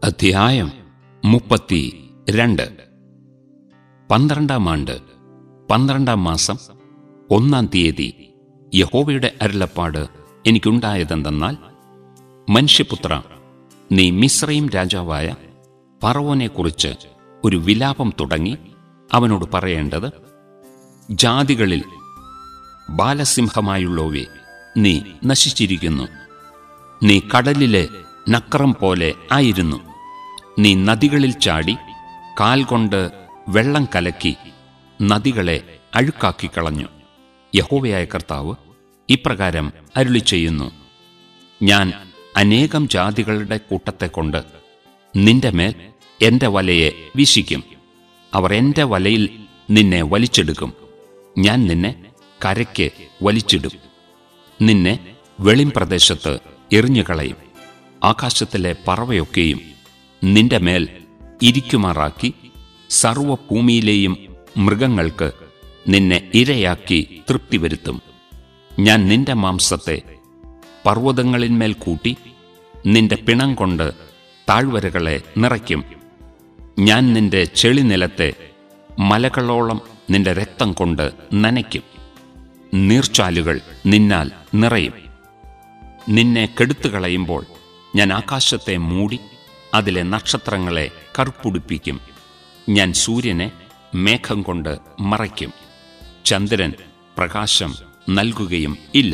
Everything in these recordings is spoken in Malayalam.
അധ്യായം മുപ്പത്തി രണ്ട് പന്ത്രണ്ടാം ആണ്ട് പന്ത്രണ്ടാം മാസം ഒന്നാം തീയതി യഹോവയുടെ അരുളപ്പാട് എനിക്കുണ്ടായതെന്തെന്നാൽ മനുഷ്യപുത്ര നീ മിശ്രയും രാജാവായ ഫറവോനെക്കുറിച്ച് ഒരു വിലാപം തുടങ്ങി അവനോട് പറയേണ്ടത് ജാതികളിൽ ബാലസിംഹമായുള്ളവേ നീ നശിച്ചിരിക്കുന്നു നീ കടലിലെ നക്രം പോലെ ആയിരുന്നു നീ നദികളിൽ ചാടി കാൽ കൊണ്ട് വെള്ളം കലക്കി നദികളെ അഴുക്കാക്കി കളഞ്ഞു യഹോവയായ കർത്താവ് ഇപ്രകാരം അരുളി ചെയ്യുന്നു ഞാൻ അനേകം ജാതികളുടെ കൂട്ടത്തെ കൊണ്ട് നിന്റെ മേൽ എന്റെ വലയെ വീശിക്കും അവർ എന്റെ വലയിൽ നിന്നെ വലിച്ചെടുക്കും ഞാൻ നിന്നെ കരയ്ക്ക് വലിച്ചിടും നിന്നെ വെളിം പ്രദേശത്ത് എറിഞ്ഞുകളയും ആകാശത്തിലെ പറവയൊക്കെയും നിന്റെ മേൽ ഇരിക്കുമാറാക്കി സർവഭൂമിയിലെയും മൃഗങ്ങൾക്ക് നിന്നെ ഇരയാക്കി തൃപ്തി വരുത്തും ഞാൻ നിന്റെ മാംസത്തെ പർവ്വതങ്ങളിന്മേൽ കൂട്ടി നിന്റെ പിണം കൊണ്ട് താഴ്വരകളെ നിറയ്ക്കും ഞാൻ നിന്റെ ചെളിനിലത്തെ മലകളോളം നിന്റെ രക്തം കൊണ്ട് നനയ്ക്കും നീർച്ചാലുകൾ നിന്നാൽ നിറയും നിന്നെ കെടുത്തുകളയുമ്പോൾ ഞാൻ ആകാശത്തെ മൂടി അതിലെ നക്ഷത്രങ്ങളെ കറുപ്പുടിപ്പിക്കും ഞാൻ സൂര്യനെ മേഘം കൊണ്ട് മറയ്ക്കും ചന്ദ്രൻ പ്രകാശം നൽകുകയും ഇല്ല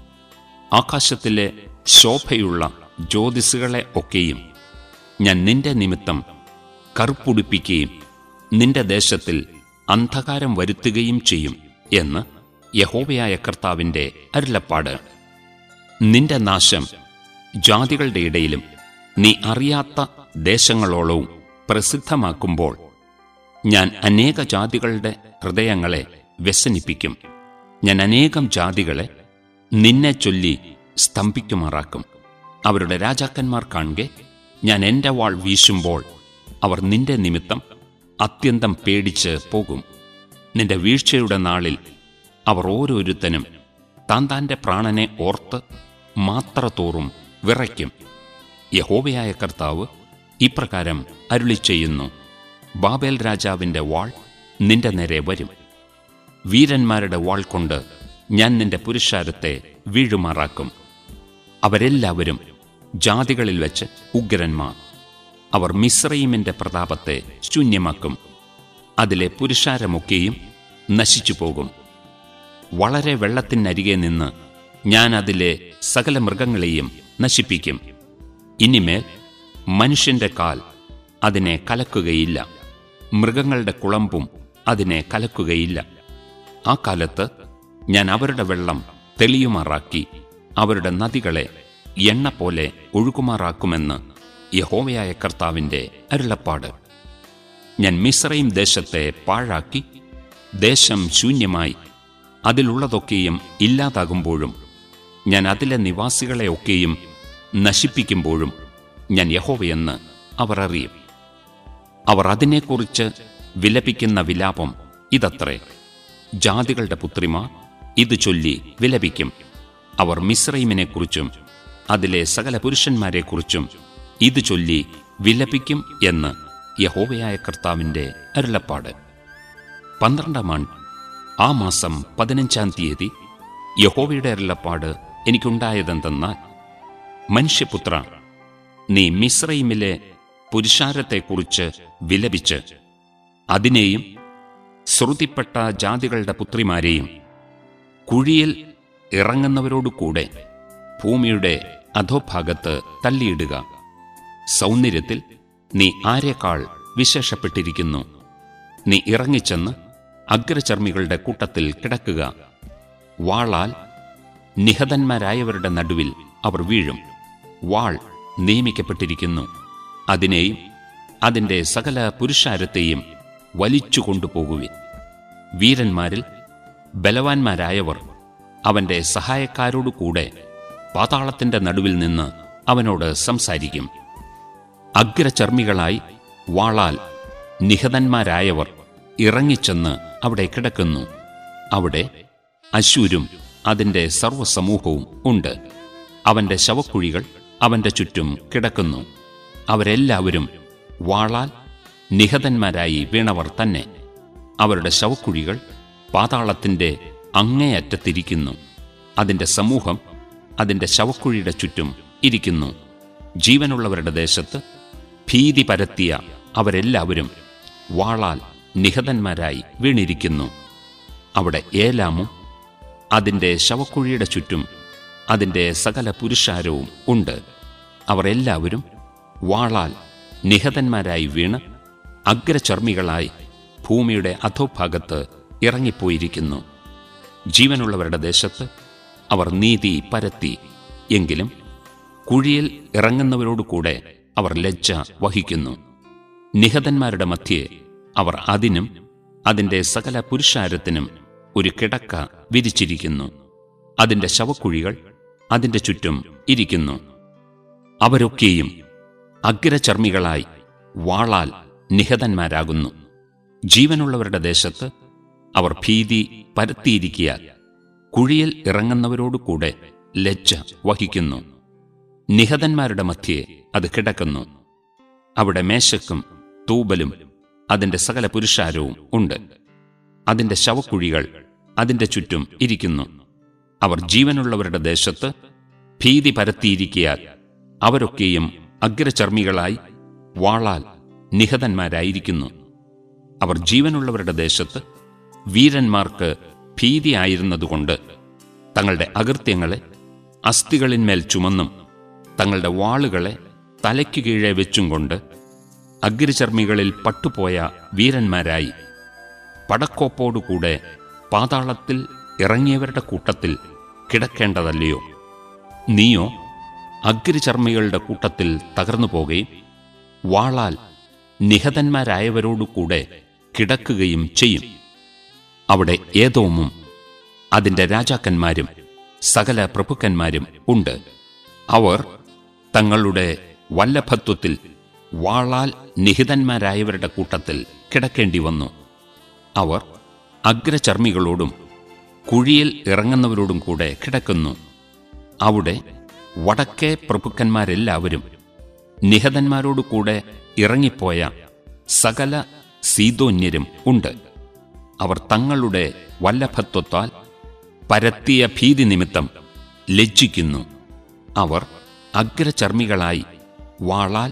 ആകാശത്തിലെ ശോഭയുള്ള ജ്യോതിസുകളെ ഒക്കെയും ഞാൻ നിന്റെ നിമിത്തം കറുപ്പുടിപ്പിക്കുകയും നിന്റെ ദേശത്തിൽ അന്ധകാരം വരുത്തുകയും ചെയ്യും എന്ന് യഹോവയായ കർത്താവിന്റെ അരുളപ്പാട് നിന്റെ നാശം ജാതികളുടെ ഇടയിലും നീ അറിയാത്ത ദേശങ്ങളോളവും പ്രസിദ്ധമാക്കുമ്പോൾ ഞാൻ അനേക ജാതികളുടെ ഹൃദയങ്ങളെ വ്യസനിപ്പിക്കും ഞാൻ അനേകം ജാതികളെ നിന്നെ ചൊല്ലി സ്തംഭിക്കുമാറാക്കും അവരുടെ രാജാക്കന്മാർ കാണുകെ ഞാൻ എന്റെ വാൾ വീശുമ്പോൾ അവർ നിന്റെ നിമിത്തം അത്യന്തം പേടിച്ച് പോകും നിന്റെ വീഴ്ചയുടെ നാളിൽ അവർ ഓരോരുത്തനും താൻ താന്റെ പ്രാണനെ ഓർത്ത് മാത്രത്തോറും വിറയ്ക്കും യഹോവയായ കർത്താവ് ഇപ്രകാരം അരുളി ചെയ്യുന്നു ബാബേൽ രാജാവിന്റെ വാൾ നിന്റെ നേരെ വരും വീരന്മാരുടെ വാൾ കൊണ്ട് ഞാൻ നിന്റെ പുരുഷാരത്തെ വീഴുമാറാക്കും അവരെല്ലാവരും ജാതികളിൽ വെച്ച് ഉഗ്രന്മാർ അവർ മിശ്രയിമിന്റെ പ്രതാപത്തെ ശൂന്യമാക്കും അതിലെ പുരുഷാരമൊക്കെയും നശിച്ചു പോകും വളരെ വെള്ളത്തിനരികെ നിന്ന് ഞാൻ അതിലെ സകല മൃഗങ്ങളെയും നശിപ്പിക്കും ഇനിമേൽ മനുഷ്യന്റെ കാൽ അതിനെ കലക്കുകയില്ല മൃഗങ്ങളുടെ കുളമ്പും അതിനെ കലക്കുകയില്ല ആ കാലത്ത് ഞാൻ അവരുടെ വെള്ളം തെളിയുമാറാക്കി അവരുടെ നദികളെ എണ്ണ പോലെ ഒഴുകുമാറാക്കുമെന്ന് യഹോവയായ കർത്താവിന്റെ അരുളപ്പാട് ഞാൻ മിശ്രയും ദേശത്തെ പാഴാക്കി ദേശം ശൂന്യമായി അതിലുള്ളതൊക്കെയും ഇല്ലാതാകുമ്പോഴും ഞാൻ അതിലെ നിവാസികളെയൊക്കെയും നശിപ്പിക്കുമ്പോഴും ഞാൻ യഹോവയെന്ന് അവർ അറിയും അവർ അതിനെക്കുറിച്ച് വിലപിക്കുന്ന വിലാപം ഇതത്രേ ജാതികളുടെ പുത്രിമാർ ഇത് ചൊല്ലി വിലപിക്കും അവർ മിശ്രൈമിനെക്കുറിച്ചും അതിലെ സകല പുരുഷന്മാരെക്കുറിച്ചും ഇത് ചൊല്ലി വിലപിക്കും എന്ന് യഹോവയായ കർത്താവിന്റെ അരുളപ്പാട് പന്ത്രണ്ടാം ആണ്ട് ആ മാസം പതിനഞ്ചാം തീയതി യഹോവയുടെ അരുളപ്പാട് എനിക്കുണ്ടായതെന്തെന്നാൽ മനുഷ്യപുത്ര നീ മിശ്രൈമിലെ പുരുഷാരത്തെക്കുറിച്ച് വിലപിച്ച് അതിനെയും ശ്രുതിപ്പെട്ട ജാതികളുടെ പുത്രിമാരെയും കുഴിയിൽ ഇറങ്ങുന്നവരോടു കൂടെ ഭൂമിയുടെ അധോഭാഗത്ത് തള്ളിയിടുക സൗന്ദര്യത്തിൽ നീ ആരെക്കാൾ വിശേഷപ്പെട്ടിരിക്കുന്നു നീ ഇറങ്ങിച്ചെന്ന് അഗ്രചർമ്മികളുടെ കൂട്ടത്തിൽ കിടക്കുക വാളാൽ നിഹതന്മാരായവരുടെ നടുവിൽ അവർ വീഴും വാൾ നിയമിക്കപ്പെട്ടിരിക്കുന്നു അതിനെയും അതിന്റെ സകല പുരുഷാരത്തെയും വലിച്ചു കൊണ്ടുപോകുവിൻ വീരന്മാരിൽ ബലവാന്മാരായവർ അവന്റെ സഹായക്കാരോടു കൂടെ പാതാളത്തിന്റെ നടുവിൽ നിന്ന് അവനോട് സംസാരിക്കും അഗ്രചർമ്മികളായി വാളാൽ നിഹതന്മാരായവർ ഇറങ്ങിച്ചെന്ന് അവിടെ കിടക്കുന്നു അവിടെ അശൂരും അതിന്റെ സർവ്വസമൂഹവും ഉണ്ട് അവന്റെ ശവക്കുഴികൾ അവന്റെ ചുറ്റും കിടക്കുന്നു അവരെല്ലാവരും വാളാൽ നിഹതന്മാരായി വീണവർ തന്നെ അവരുടെ ശവക്കുഴികൾ പാതാളത്തിന്റെ അങ്ങേയറ്റത്തിരിക്കുന്നു അതിന്റെ സമൂഹം അതിന്റെ ശവക്കുഴിയുടെ ചുറ്റും ഇരിക്കുന്നു ജീവനുള്ളവരുടെ ദേശത്ത് ഭീതി പരത്തിയ അവരെല്ലാവരും വാളാൽ നിഹതന്മാരായി വീണിരിക്കുന്നു അവിടെ ഏലാമും അതിന്റെ ശവക്കുഴിയുടെ ചുറ്റും അതിന്റെ സകല പുരുഷാരവും ഉണ്ട് അവർ എല്ലാവരും വാളാൽ നിഹതന്മാരായി വീണ് അഗ്രചർമ്മികളായി ഭൂമിയുടെ അധോഭാഗത്ത് ഇറങ്ങിപ്പോയിരിക്കുന്നു ജീവനുള്ളവരുടെ ദേശത്ത് അവർ നീതി പരത്തി എങ്കിലും കുഴിയിൽ ഇറങ്ങുന്നവരോടുകൂടെ അവർ ലജ്ജ വഹിക്കുന്നു നിഹതന്മാരുടെ മധ്യേ അവർ അതിനും അതിന്റെ സകല പുരുഷാരത്തിനും ഒരു കിടക്ക വിരിച്ചിരിക്കുന്നു അതിന്റെ ശവക്കുഴികൾ അതിന്റെ ചുറ്റും ഇരിക്കുന്നു അവരൊക്കെയും അഗ്രചർമ്മികളായി വാളാൽ നിഹതന്മാരാകുന്നു ജീവനുള്ളവരുടെ ദേശത്ത് അവർ ഭീതി പരത്തിയിരിക്കിയാൽ കുഴിയിൽ ഇറങ്ങുന്നവരോടുകൂടെ ലജ്ജ വഹിക്കുന്നു നിഹതന്മാരുടെ മധ്യേ അത് കിടക്കുന്നു അവിടെ മേശക്കും തൂബലും അതിന്റെ സകല പുരുഷാരവും ഉണ്ട് അതിന്റെ ശവക്കുഴികൾ അതിന്റെ ചുറ്റും ഇരിക്കുന്നു അവർ ജീവനുള്ളവരുടെ ദേശത്ത് ഭീതി പരത്തിയിരിക്കിയാൽ അവരൊക്കെയും അഗ്രചർമ്മികളായി വാളാൽ നിഹതന്മാരായിരിക്കുന്നു അവർ ജീവനുള്ളവരുടെ ദേശത്ത് വീരന്മാർക്ക് ഭീതിയായിരുന്നതുകൊണ്ട് തങ്ങളുടെ അകൃത്യങ്ങളെ അസ്ഥികളിന്മേൽ ചുമന്നും തങ്ങളുടെ വാളുകളെ തലയ്ക്കു കീഴെ വെച്ചും കൊണ്ട് അഗ്രചർമ്മികളിൽ പട്ടുപോയ വീരന്മാരായി പടക്കോപ്പോടുകൂടെ പാതാളത്തിൽ ഇറങ്ങിയവരുടെ കൂട്ടത്തിൽ കിടക്കേണ്ടതല്ലയോ നീയോ അഗ്രചർമ്മികളുടെ കൂട്ടത്തിൽ തകർന്നു പോകുകയും വാളാൽ നിഹതന്മാരായവരോടുകൂടെ കിടക്കുകയും ചെയ്യും അവിടെ ഏതോമും അതിന്റെ രാജാക്കന്മാരും സകല പ്രഭുക്കന്മാരും ഉണ്ട് അവർ തങ്ങളുടെ വല്ലഭത്വത്തിൽ വാളാൽ നിഹിതന്മാരായവരുടെ കൂട്ടത്തിൽ കിടക്കേണ്ടി വന്നു അവർ അഗ്രചർമ്മികളോടും കുഴിയിൽ ഇറങ്ങുന്നവരോടും കൂടെ കിടക്കുന്നു അവിടെ വടക്കേ പ്രഭുക്കന്മാരെല്ലാവരും നിഹതന്മാരോടു കൂടെ ഇറങ്ങിപ്പോയ സകല സീതോന്യരും ഉണ്ട് അവർ തങ്ങളുടെ വല്ലഭത്വത്താൽ പരത്തിയ ഭീതി നിമിത്തം ലജ്ജിക്കുന്നു അവർ അഗ്രചർമ്മികളായി വാളാൽ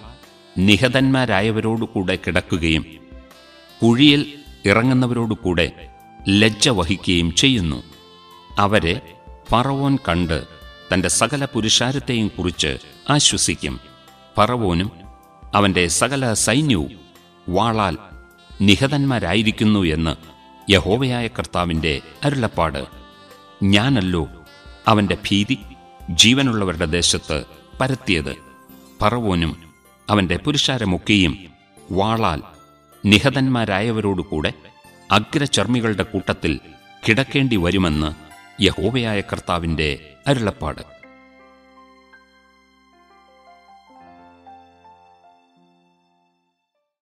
നിഹതന്മാരായവരോടുകൂടെ കിടക്കുകയും കുഴിയിൽ ഇറങ്ങുന്നവരോടുകൂടെ ലജ്ജ വഹിക്കുകയും ചെയ്യുന്നു അവരെ ഫറവോൻ കണ്ട് തന്റെ സകല പുരുഷാരത്തെയും കുറിച്ച് ആശ്വസിക്കും ഫറവോനും അവന്റെ സകല സൈന്യവും വാളാൽ നിഹതന്മാരായിരിക്കുന്നു എന്ന് യഹോവയായ കർത്താവിന്റെ അരുളപ്പാട് ഞാനല്ലോ അവന്റെ ഭീതി ജീവനുള്ളവരുടെ ദേശത്ത് പരത്തിയത് പറവോനും അവന്റെ പുരുഷാരമൊക്കെയും വാളാൽ നിഹതന്മാരായവരോടുകൂടെ അഗ്രചർമ്മികളുടെ കൂട്ടത്തിൽ കിടക്കേണ്ടി വരുമെന്ന് യഹോവയായ കർത്താവിന്റെ അരുളപ്പാട്